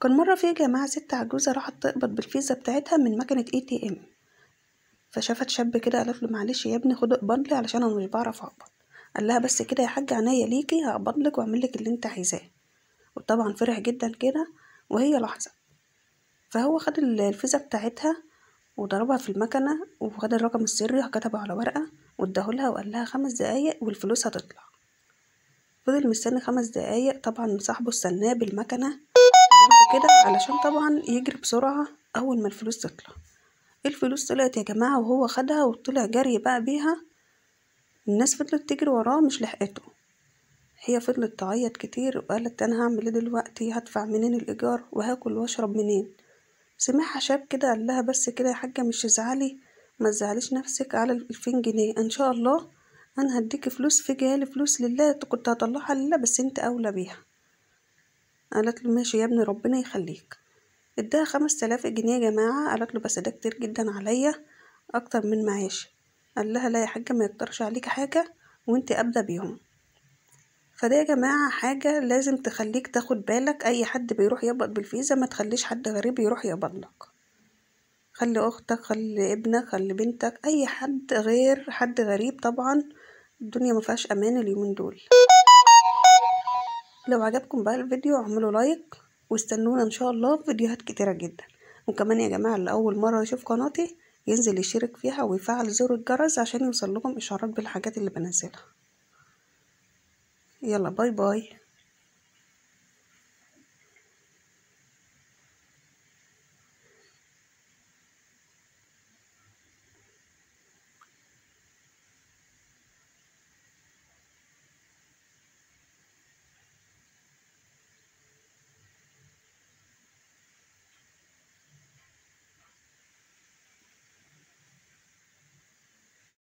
كان مرة في يا جماعة ست عجوزة راحت تقبض بالفيزا بتاعتها من مكنة اي تي ام فشافت شاب كده قالت له معلش يا ابني خد اقبض لي علشان انا مش بعرف اقبض قال لها بس كده يا حاجة عينيا ليكي هقبض لك واعمل لك اللي انت عايزاه وطبعا فرح جدا كده وهي لحظة فهو خد ال- الفيزا بتاعتها وضربها في المكنة وخد الرقم السري وكتبه على ورقة واداهولها وقال لها خمس دقايق والفلوس هتطلع فضل مستني خمس دقايق طبعا صاحبه استناه بالمكنة جنبه كده علشان طبعا يجري بسرعة أول ما الفلوس تطلع الفلوس طلعت يا جماعة وهو خدها وطلع جري بقى بيها الناس فضلت تجري وراه مش لحقته هي فضلت تعيط كتير وقالت انا هعمل ايه دلوقتي هدفع منين الايجار وهاكل واشرب منين سمعها شاب كده قال لها بس كده يا حاجة مش تزعلي ما تزعليش نفسك على الألفين جنيه ان شاء الله انا هديكي فلوس في جالي فلوس لله كنت هطلعها لله بس انت اولى بيها قالت له ماشي يا ابني ربنا يخليك اداها خمس تلاف جنيه يا جماعة قالت له بس ده كتير جدا عليا اكتر من معاشي قال لها لا يا حاجة ما يقدرش عليك حاجة وانت ابدا بيهم فده يا جماعة حاجة لازم تخليك تاخد بالك أي حد بيروح يقبض بالفيزا ما تخليش حد غريب يروح يقبض لك خلي أختك خلي ابنك خلي بنتك أي حد غير حد غريب طبعا الدنيا ما فيهاش أمان اليومين دول لو عجبكم بقى الفيديو اعملوا لايك واستنونا إن شاء الله في فيديوهات كتيرة جدا وكمان يا جماعة اللي أول مرة يشوف قناتي ينزل يشترك فيها ويفعل زر الجرس عشان يوصل لكم إشعارات بالحاجات اللي بنزلها يلا باي باي